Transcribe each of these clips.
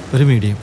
ഒരു medium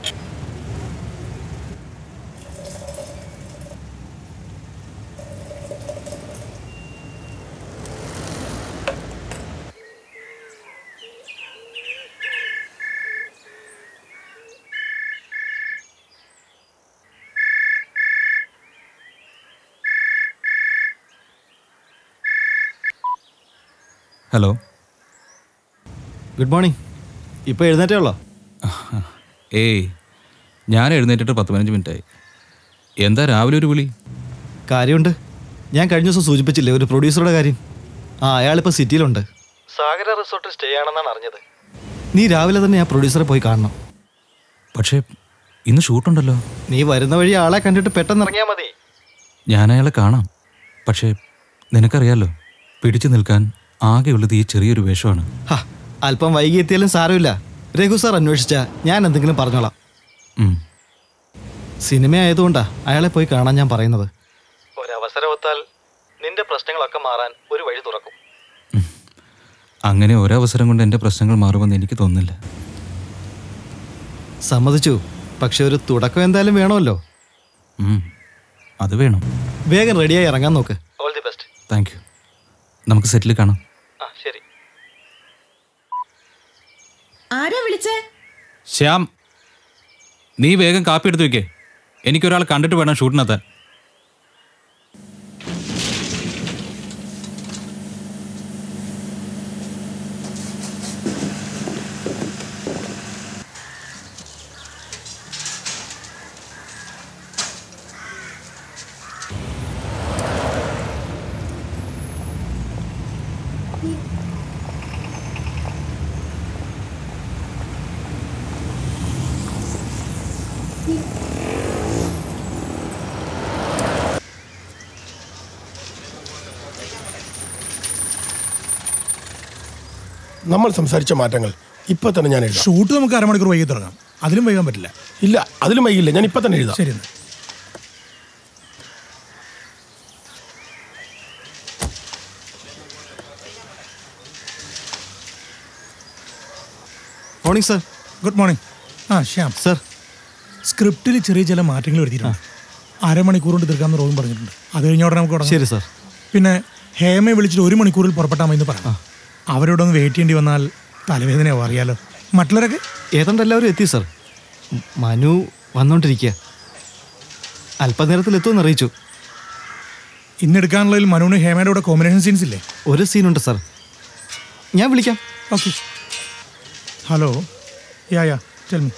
hello good morning ഇപ്പോൾ എഴുന്നേറ്റേ ഉള്ളോ ഏയ് ഞാൻ എഴുന്നേറ്റിട്ട് പത്ത് പതിനഞ്ച് മിനിറ്റായി എന്താ രാവിലെ ഒരു വിളി കാര്യമുണ്ട് ഞാൻ കഴിഞ്ഞ ദിവസം സൂചിപ്പിച്ചില്ലേ ഒരു പ്രൊഡ്യൂസറുടെ കാര്യം ആ അയാളിപ്പോൾ സിറ്റിയിലുണ്ട് സാഗര റിസോർട്ടിൽ സ്റ്റേ ആണെന്നാണ് അറിഞ്ഞത് നീ രാവിലെ തന്നെ ആ പ്രൊഡ്യൂസറെ പോയി കാണണം പക്ഷേ ഇന്ന് ഷൂട്ടുണ്ടല്ലോ നീ വരുന്ന വഴി ആളെ കണ്ടിട്ട് പെട്ടെന്ന് ഇറങ്ങിയാൽ മതി ഞാൻ അയാളെ കാണാം പക്ഷേ നിനക്കറിയാലോ പിടിച്ചു നിൽക്കാൻ ആകെയുള്ളത് ഈ ചെറിയൊരു വേഷമാണ് ഹാ അല്പം വൈകി എത്തിയാലും സാരമില്ല രഘു സാർ അന്വേഷിച്ചാ ഞാൻ എന്തെങ്കിലും പറഞ്ഞോളാം ഉം. സിനിമ ആയതുകൊണ്ടാ അയാളെ പോയി കാണാൻ ഞാൻ പറയുന്നത് ഒരവസരം ഒത്താൽ നിന്റെ പ്രശ്നങ്ങളൊക്കെ മാറാൻ ഒരു വഴി തുറക്കും അങ്ങനെ ഒരവസരം കൊണ്ട് എൻ്റെ പ്രശ്നങ്ങൾ മാറുമെന്ന് എനിക്ക് തോന്നുന്നില്ല സമ്മതിച്ചു പക്ഷെ ഒരു തുടക്കം എന്തായാലും വേണമല്ലോ ഉം. അത് വേണം വേഗം റെഡിയായി ഇറങ്ങാൻ നോക്ക് all the best thank you നമുക്ക് സെറ്റിൽ കാണാം ആ ശരി ആരാ വിളിച്ചേ ശ്യാം നീ വേഗം കാപ്പി എടുത്ത് വെക്കേ എനിക്കൊരാളെ കണ്ടിട്ട് വേണം ഷൂട്ടിനെത്താൻ നമ്മൾ സംസാരിച്ച മാറ്റങ്ങൾ ഇപ്പൊ തന്നെ ഞാൻ എഴുതാം ഷൂട്ട് നമുക്ക് അരമണിക്കൂർ വൈകി തുടങ്ങാം അതിലും വൈകാൻ പറ്റില്ല ഇല്ല അതിലും വൈകില്ല ഞാൻ ഇപ്പൊ തന്നെ എഴുതാം ശരി എന്നാ. മോർണിംഗ് സർ ഗുഡ് മോർണിംഗ് ആ ശ്യാം സർ സ്ക്രിപ്റ്റിൽ ചെറിയ ചില മാറ്റങ്ങൾ വരുത്തിയിട്ടുണ്ട് അരമണിക്കൂർ കൊണ്ട് തീർക്കാമെന്ന് റോബിൻ പറഞ്ഞിട്ടുണ്ട് അത് കഴിഞ്ഞ ഉടനെ നമുക്ക് തുടങ്ങാം. ശരി സർ പിന്നെ ഹേമയെ വിളിച്ചിട്ട് ഒരു മണിക്കൂറിൽ പുറപ്പെട്ടാൽ മതി എന്ന് പറയാം അവരോടൊന്ന് വെയിറ്റ് ചെയ്യേണ്ടി വന്നാൽ തലവേദനയാവും അറിയാലോ മറ്റുള്ളവരൊക്കെ ഏതാണ്ട് എല്ലാവരും എത്തി സർ ഉം, മനു വന്നോണ്ടിരിക്കുക അല്പനേരത്തിൽ എത്തുമെന്ന് അറിയിച്ചു ഇന്ന് എടുക്കാനുള്ളതിൽ മനുവിന് ഹേമയുടെ കൂടെ കോമ്പിനേഷൻ സീൻസ് ഇല്ലേ ഒരു സീനുണ്ട് സർ ഞാൻ വിളിക്കാം okay hello ya ya tell me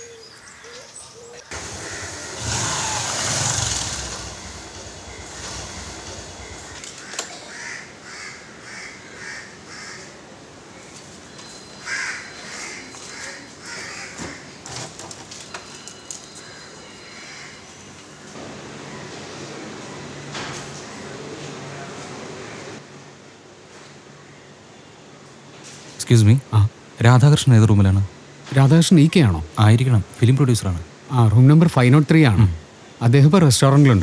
excuse me Radhakrishnan ഏത് റൂമിലാണ് രാധാകൃഷ്ണൻ ഇ കെ ആണോ ആയിരിക്കണം ഫിലിം പ്രൊഡ്യൂസറാണ് ആ room number five nought three ആണ് അദ്ദേഹം ഇപ്പോൾ റെസ്റ്റോറൻറ്റിലുണ്ട്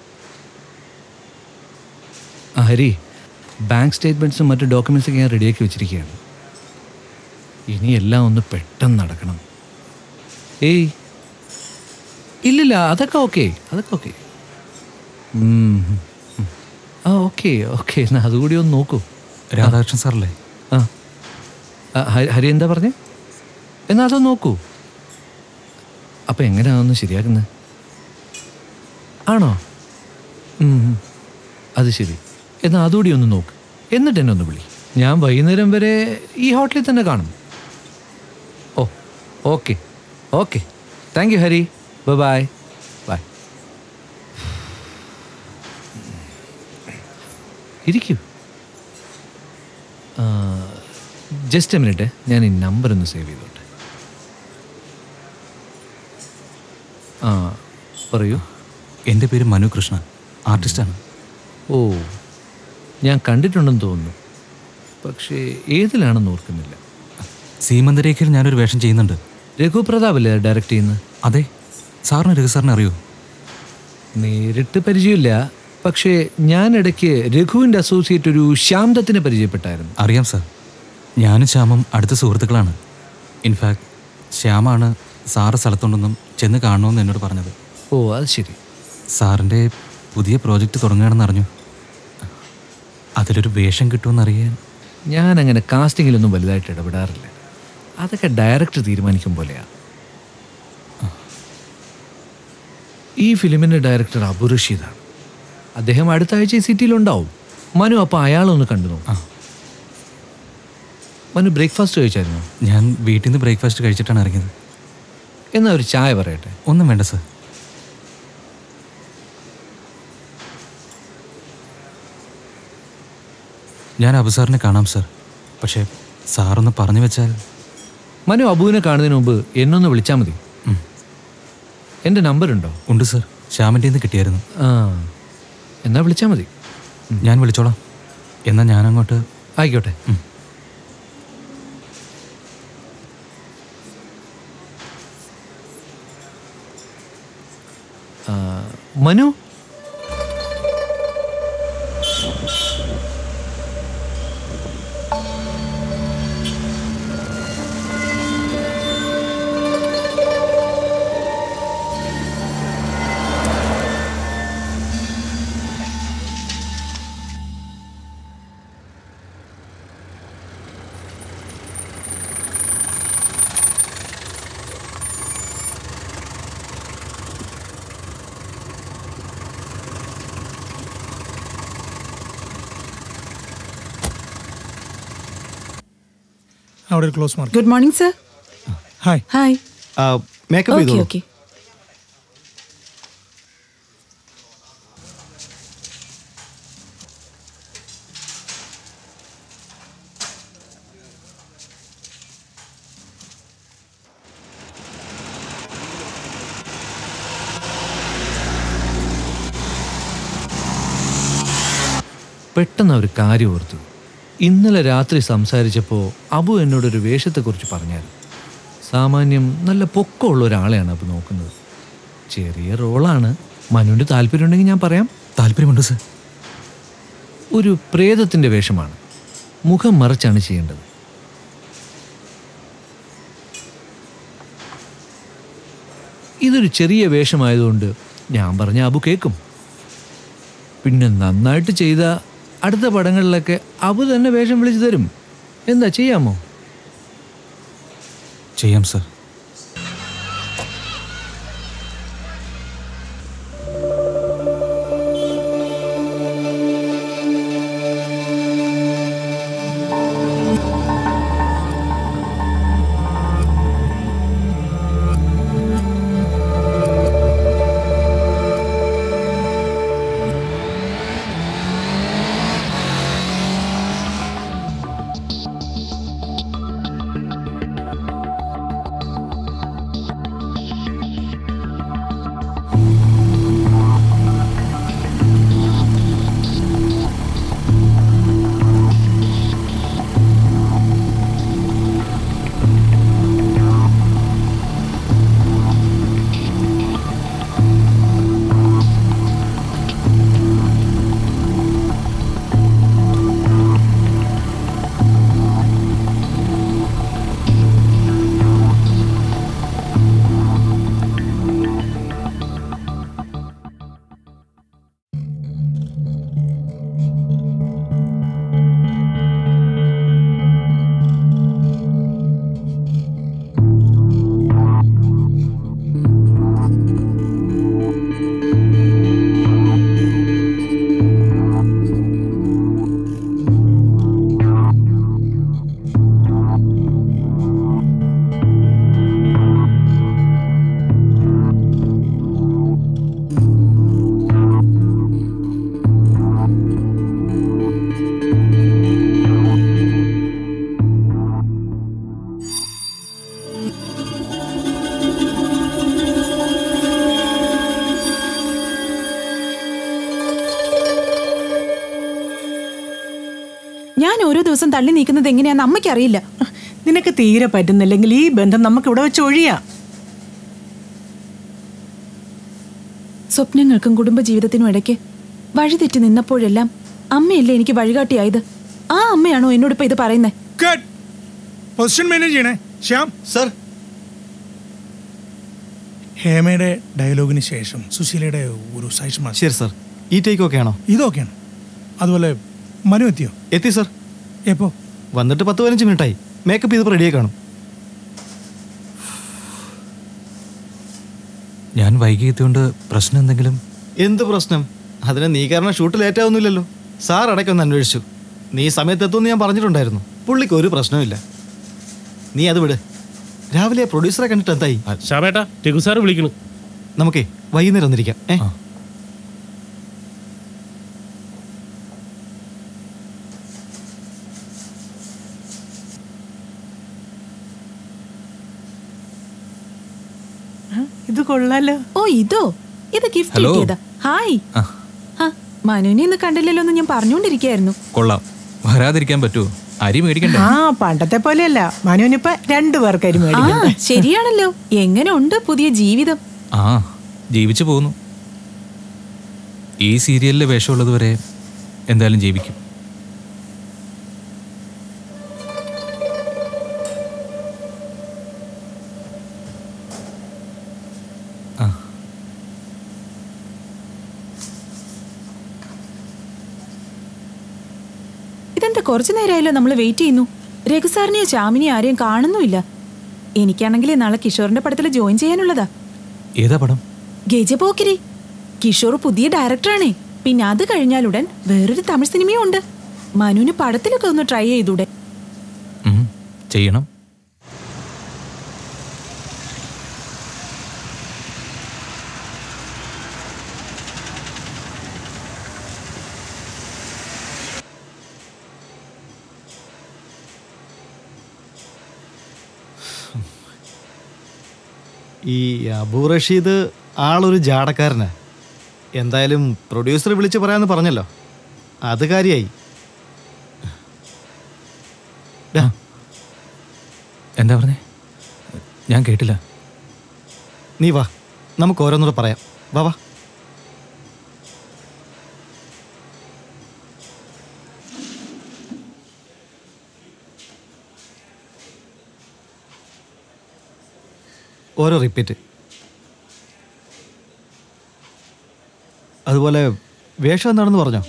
ആ ഹരി ബാങ്ക് സ്റ്റേറ്റ്മെൻറ്റ്സും മറ്റ് ഡോക്യുമെൻറ്റ്സൊക്കെ ഞാൻ റെഡിയാക്കി വെച്ചിരിക്കുകയാണ് ഇനി എല്ലാം ഒന്ന് പെട്ടെന്ന് നടക്കണം ഏയ് ഇല്ലില്ല അതൊക്കെ ഓക്കെ അതൊക്കെ ഓക്കെ ആ ഓക്കെ ഓക്കെ എന്നാൽ അതുകൂടി ഒന്ന് നോക്കൂ രാധാകൃഷ്ണൻ സാറല്ലേ ആ ആ, ഹരി- ഹരി എന്താ പറഞ്ഞേ എന്നാൽ അതൊന്ന് നോക്കൂ അപ്പം എങ്ങനെയാണെന്ന് ശരിയാക്കുന്നത് ആണോ ഉം, ഉം. അത് ശരി എന്നാൽ അതുകൂടി ഒന്ന് നോക്ക് എന്നിട്ട് എന്നെ ഒന്ന് വിളി ഞാൻ വൈകുന്നേരം വരെ ഈ ഹോട്ടലിൽ തന്നെ കാണും ഓ okay okay thank you Hari bye bye ഇരിക്കൂ ജസ്റ്റ് എ മിനിറ്റ് ഞാൻ ഈ നമ്പർ ഒന്ന് സേവ് ചെയ്തോട്ടെ ആ പറയൂ എൻ്റെ പേര് മനു കൃഷ്ണൻ ആർട്ടിസ്റ്റാണ് ഓ ഞാൻ കണ്ടിട്ടുണ്ടെന്ന് തോന്നുന്നു പക്ഷേ ഏതിലാണെന്ന് ഓർക്കുന്നില്ല സീമന്തരേഖയിൽ ഞാനൊരു വേഷം ചെയ്യുന്നുണ്ട് രഘു പ്രതാപ് അല്ലേ ഡയറക്റ്റ് ചെയ്യുന്നത് അതെ സാറിന് രഘു സാറിനെ അറിയോ നേരിട്ട് പരിചയമില്ല പക്ഷേ ഞാൻ ഇടയ്ക്ക് രഘുവിൻ്റെ അസോസിയേറ്റ് ഒരു ശ്യാംദത്തിനെ പരിചയപ്പെട്ടായിരുന്നു അറിയാം സാർ ഞാനും ശ്യാമും അടുത്ത സുഹൃത്തുക്കളാണ് ഇൻഫാക്ട് ശ്യാമാണ് സാറ് സ്ഥലത്തുണ്ടെന്നും ചെന്ന് കാണണമെന്ന് എന്നോട് പറഞ്ഞത് ഓ അത് ശരി സാറിൻ്റെ പുതിയ പ്രോജക്റ്റ് തുടങ്ങുകയാണെന്ന് അറിഞ്ഞു അതിലൊരു വേഷം കിട്ടുമെന്നറിയാൻ ഞാൻ അങ്ങനെ കാസ്റ്റിങ്ങിലൊന്നും വലുതായിട്ട് ഇടപെടാറില്ല അതൊക്കെ ഡയറക്ടർ തീരുമാനിക്കും പോലെയാ ഈ ഫിലിമിൻ്റെ ഡയറക്ടർ അബു റഷീദാണ് അദ്ദേഹം അടുത്ത ആഴ്ച ഈ സിറ്റിയിലുണ്ടാവും മനു അപ്പോൾ അയാളൊന്ന് കണ്ടു നോക്കാം മനു ബ്രേക്ക്ഫാസ്റ്റ് കഴിച്ചായിരുന്നോ ഞാൻ വീട്ടിൽ നിന്ന് ബ്രേക്ക്ഫാസ്റ്റ് കഴിച്ചിട്ടാണ് ഇറങ്ങിയത് എന്നാ ഒരു ചായ പറയട്ടെ ഒന്നും വേണ്ട സർ ഞാൻ അബു സാറിനെ കാണാം സർ പക്ഷേ സാറൊന്ന് പറഞ്ഞു വെച്ചാൽ മനു അബുവിനെ കാണുന്നതിന് മുമ്പ് എന്നൊന്ന് വിളിച്ചാൽ മതി ഉം. എൻ്റെ നമ്പർ ഉണ്ടോ ഉണ്ട് സർ ശ്യാമിൻ്റെ നിന്ന് കിട്ടിയായിരുന്നു ആ എന്നാ വിളിച്ചാൽ മതി ഞാൻ വിളിച്ചോളാം എന്നാൽ ഞാനങ്ങോട്ട് ആയിക്കോട്ടെ ഉം. ആ, മനു അവിടെ ഒരു close mark good morning sir hi hi makeup okay ചെയ്തോളൂ ഓക്കെ പെട്ടെന്ന് ഒരു കാര്യം ഓർത്തു ഇന്നലെ രാത്രി സംസാരിച്ചപ്പോൾ അബു എന്നോടൊരു വേഷത്തെക്കുറിച്ച് പറഞ്ഞായിരുന്നു സാമാന്യം നല്ല പൊക്കമുള്ള ഒരാളെയാണ് അബു നോക്കുന്നത് ചെറിയ റോളാണ് മനുവിൻ്റെ താല്പര്യമുണ്ടെങ്കിൽ ഞാൻ പറയാം താല്പര്യമുണ്ട് സർ ഒരു പ്രേതത്തിൻ്റെ വേഷമാണ് മുഖം മറച്ചാണ് ചെയ്യേണ്ടത് ഇതൊരു ചെറിയ വേഷമായതുകൊണ്ട് ഞാൻ പറഞ്ഞ അബു കേൾക്കും പിന്നെ നന്നായിട്ട് ചെയ്ത അടുത്ത പടങ്ങളിലൊക്കെ അബു തന്നെ വേഷം വിളിച്ചു തരും എന്താ ചെയ്യാമോ ചെയ്യാം സർ ഞാൻ ഓരോ ദിവസം തള്ളി നീക്കുന്നത് എങ്ങനെയാന്ന് അമ്മയ്ക്ക് അറിയില്ല നിനക്ക് തീരെ പറ്റുന്നില്ലെങ്കിൽ ഈ ബന്ധം നമുക്ക് ഇവിടെ വെച്ച് ഒഴിയാം സ്വപ്നങ്ങൾക്കും കുടുംബജീവിതത്തിനും ഇടയ്ക്ക് വഴിതെറ്റി നിന്നപ്പോഴെല്ലാം അമ്മയല്ലേ എനിക്ക് വഴികാട്ടിയായത് ആ അമ്മയാണോ എന്നോട് ഇപ്പൊ ഇത് പറയുന്നേ കട്ട് പൊസിഷൻ മാനേജ് ചെയ്യണേ ശ്യാം സർ ഹേമയുടെ ഡയലോഗിന് ശേഷം സുശീലയുടെ ഒരു സൈഷ്മ ശരി സാർ ഈ ടേക്ക് ഓക്കെ ആണോ ഇതൊക്കെയാണ് അതുപോലെ മനു എത്തിയോ എത്തി സാർ എപ്പോ വന്നിട്ട് പത്ത് പതിനഞ്ച് മിനിറ്റായി മേക്കപ്പ് ചെയ്തപ്പോൾ റെഡിയായി കാണും ഞാൻ വൈകി എത്തിയോണ്ട് പ്രശ്നം എന്തെങ്കിലും എന്ത് പ്രശ്നം അതിന് നീ കാരണം ഷൂട്ട് ലേറ്റ് ആവുന്നില്ലല്ലോ സാർ ഇടയ്ക്കൊന്ന് അന്വേഷിച്ചു നീ സമയത്തെത്തുമെന്ന് ഞാൻ പറഞ്ഞിട്ടുണ്ടായിരുന്നു പുള്ളിക്ക് ഒരു പ്രശ്നവുമില്ല നീ അത് വിട് രാവിലെ പ്രൊഡ്യൂസറെ കണ്ടിട്ട് എന്തായി ഷാമേട്ടാ രഘു സാറ് വിളിക്കണു നമുക്കേ വൈകുന്നേരം ഒന്നിരിക്കാം ഏ ആ. ഇത് കൊള്ളാലോ ഓ ഇതോ ഇത് ഗിഫ്റ്റ് ഹലോ. കിട്ടിയതാ ഹായ് ആ ആ മനുവിനെ ഇന്ന് കണ്ടില്ലല്ലോ എന്ന് ഞാൻ പറഞ്ഞുകൊണ്ടിരിക്കുകയായിരുന്നു കൊള്ളാം വരാതിരിക്കാൻ പറ്റുമോ അരി മേടിക്കണ്ടേ ആ പണ്ടത്തെ പോലെയല്ല മനുവിനിപ്പ രണ്ടു പേർക്ക് അരി ആ മേടിക്കണ്ടേ ശരിയാണല്ലോ എങ്ങനെ ഉണ്ട് പുതിയ ജീവിതം ആ ജീവിച്ചു പോകുന്നു ഈ സീരിയലിലെ വേഷമുള്ളത് വരെ എന്തായാലും ജീവിക്കും ആ ഇതെന്താ കുറച്ചു നേരമായല്ലോ നമ്മൾ വെയിറ്റ് ചെയ്യുന്നു രഘുസാറിനെയോ ചാമിനെയോ ആരെയും കാണുന്നുമില്ല എനിക്കാണെങ്കിൽ നാളെ കിഷോറിന്റെ പടത്തിൽ ജോയിൻ ചെയ്യാനുള്ളതാ ഏതാ പടം ഗജപോക്കിരി കിഷോർ പുതിയ ഡയറക്ടറാണേ പിന്നെ അത് കഴിഞ്ഞാലുടൻ വേറൊരു തമിഴ് സിനിമയും ഉണ്ട് മനുവിന് പടത്തിലൊക്കെ ഒന്ന് ട്രൈ ചെയ്തൂടെ ഉം, ചെയ്യണം ഈ അബൂ റഷീദ് ആളൊരു ജാടക്കാരനാ എന്തായാലും പ്രൊഡ്യൂസർ വിളിച്ച് പറയാമെന്ന് പറഞ്ഞല്ലോ അത് കാര്യമായി ഡാ, എന്താ പറഞ്ഞേ ഞാൻ കേട്ടില്ല നീ വാ നമുക്ക് ഓരോന്നൂടെ പറയാം വാ വാ ഓരോ റിപ്പീറ്റ് അതുപോലെ വേഷം എന്താണെന്ന് പറഞ്ഞോ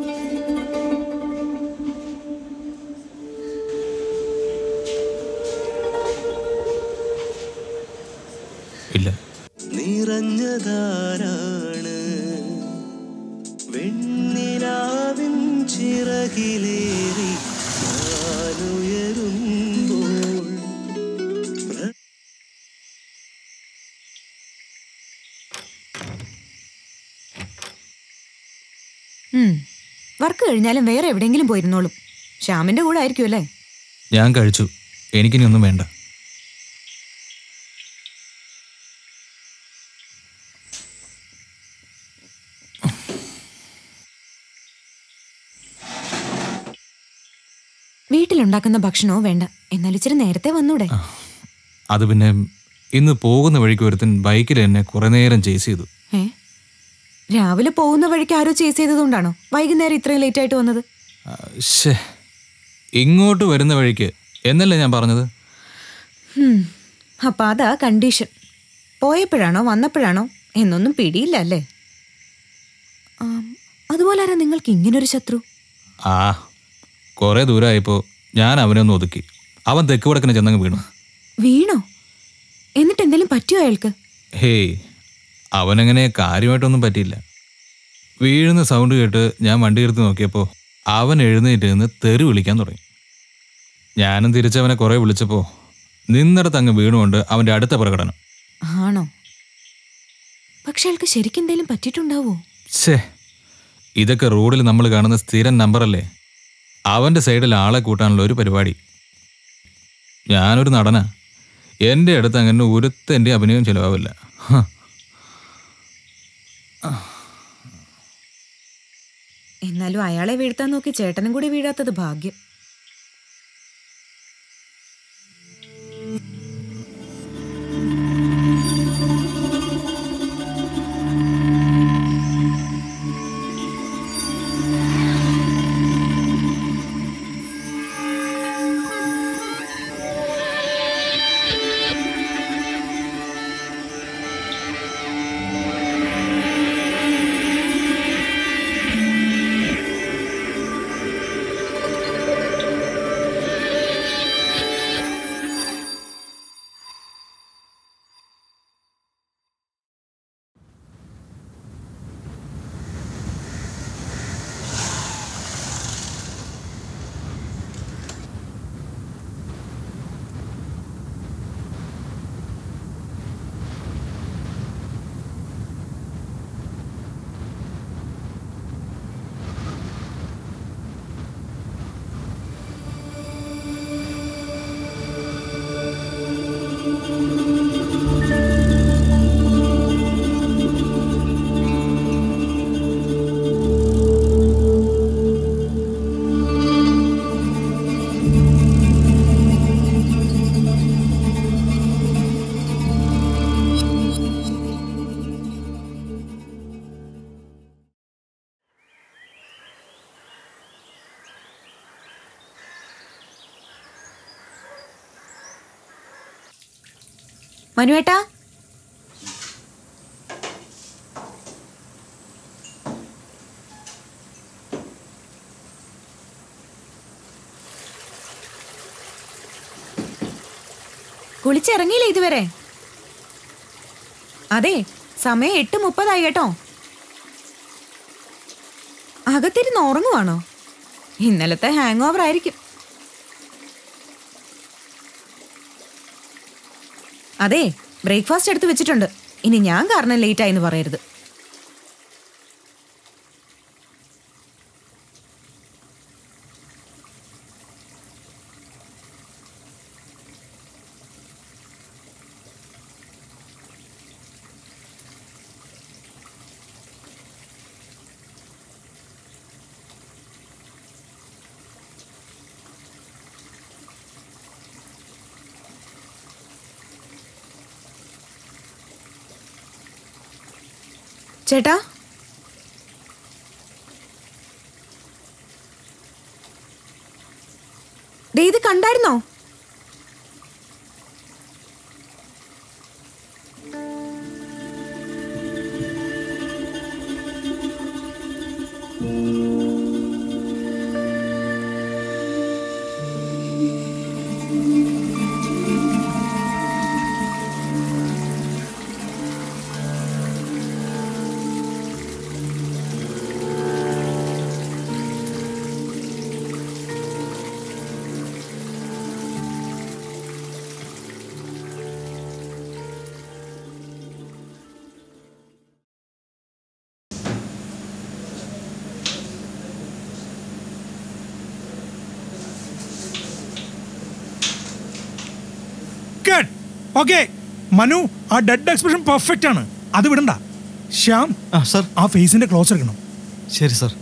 ഇല്ല നിറഞ്ഞതാരാണ് വെണ്ണിലാവിൻ ചിറകിലേറി ഞാനുയരുമ്പോൾ പ്ര- വർക്ക് കഴിഞ്ഞാലും വേറെ എവിടെയെങ്കിലും പോയിരുന്നോളും ശ്യാമിന്റെ കൂടെ ആയിരിക്കും അല്ലേ ഞാൻ കഴിച്ചു എനിക്കിനി ഒന്നും വേണ്ട വീട്ടിലുണ്ടാക്കുന്ന ഭക്ഷണമോ വേണ്ട എന്നാൽ ഇച്ചിരി നേരത്തെ വന്നൂടെ അത് പിന്നെ ഇന്ന് പോകുന്ന വഴിക്ക് ഒരുത്തൻ ബൈക്കിൽ എന്നെ കുറെ നേരം ചേസ് ചെയ്തു ഏ രാവിലെ പോകുന്ന വഴിക്ക് ആരോ ചേസ് ചെയ്തതുകൊണ്ടാണോ വൈകുന്നേരം ഇത്രയും ലേറ്റ് ആയിട്ട് വന്നത് ആ, ശ്ശേ ഇങ്ങോട്ട് വരുന്ന വഴിക്ക് എന്നല്ലേ ഞാൻ പറഞ്ഞത് ഹും, അപ്പൊ അതാ കണ്ടീഷൻ പോയപ്പോഴാണോ വന്നപ്പോഴാണോ എന്നൊന്നും പിടിയില്ല അല്ലേ ആം, അതുപോലെ ആരാ നിങ്ങൾക്ക് ഇങ്ങനൊരു ശത്രു ആ കുറേ ദൂരമായപ്പോൾ ഞാൻ അവനെ ഒന്ന് ഒതുക്കി അവൻ തെക്ക് വടക്കിന് ചെന്നങ്ങ് വീണു വീണോ എന്നിട്ട് എന്തെങ്കിലും പറ്റിയോ അയാൾക്ക് ഹേയ് അവനങ്ങനെ കാര്യമായിട്ടൊന്നും പറ്റിയില്ല വീഴുന്ന സൗണ്ട് കേട്ട് ഞാൻ വണ്ടി എടുത്ത് നോക്കിയപ്പോൾ അവൻ എഴുന്നേറ്റ് നിന്ന് തെറി വിളിക്കാൻ തുടങ്ങി ഞാനും തിരിച്ചവനെ കുറേ വിളിച്ചപ്പോൾ നിന്നിടത്ത് അങ്ങ് വീണുകൊണ്ട് അവൻ്റെ അടുത്ത പ്രകടനം ആണോ പക്ഷെ അയാൾക്ക് ശരിക്കും എന്തെങ്കിലും പറ്റിയിട്ടുണ്ടാവോ ഛേ ഇതൊക്കെ റോഡിൽ നമ്മൾ കാണുന്ന സ്ഥിരം നമ്പറല്ലേ അവൻ്റെ സൈഡിൽ ആളെ കൂട്ടാനുള്ള ഒരു പരിപാടി ഞാനൊരു നടനാ എൻ്റെ അടുത്ത് അങ്ങനെ ഒരുത്തൻ്റെ അഭിനയം ചിലവാവില്ല ഹ. എന്നാലും അയാളെ വീഴ്ത്താൻ നോക്കി ചേട്ടനും കൂടി വീഴാത്തത് ഭാഗ്യം മനുവേട്ടാ കുളിച്ചിറങ്ങിയില്ലേ ഇതുവരെ അതെ സമയം എട്ട് മുപ്പതായി കേട്ടോ അകത്തിരുന്ന് ഉറങ്ങുവാണോ ഇന്നലത്തെ ഹാങ് ഓവർ ആയിരിക്കും അതെ ബ്രേക്ക്ഫാസ്റ്റ് എടുത്ത് വെച്ചിട്ടുണ്ട് ഇനി ഞാൻ കാരണം ലേറ്റ് ആയെന്ന് പറയരുത് ചേട്ടാ ദേ ഇത് കണ്ടായിരുന്നോ ഓക്കെ മനു ആ ഡെഡ് എക്സ്പ്രഷൻ പെർഫെക്റ്റ് ആണ് അത് വിടണ്ട ശ്യാം സർ ആ ഫേസിന്റെ ക്ലോസ് എടുക്കണം ശരി സർ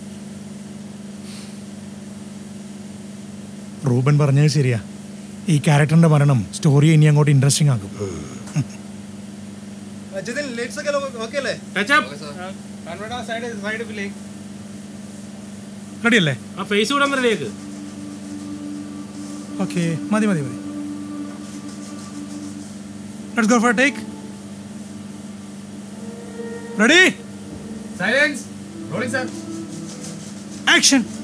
റൂബൻ പറഞ്ഞത് ശരിയാ ഈ ക്യാരക്ടറിന്റെ മരണം സ്റ്റോറി ഇനി അങ്ങോട്ട് ഇൻട്രസ്റ്റിംഗ് ആക്കും റെഡി അല്ലേ ആ ഫേസ് കൂടെ ഒന്ന് റെഡിയാക്ക് ഓക്കെ മതി മതി മതി let's go for take ready silence rolling sir action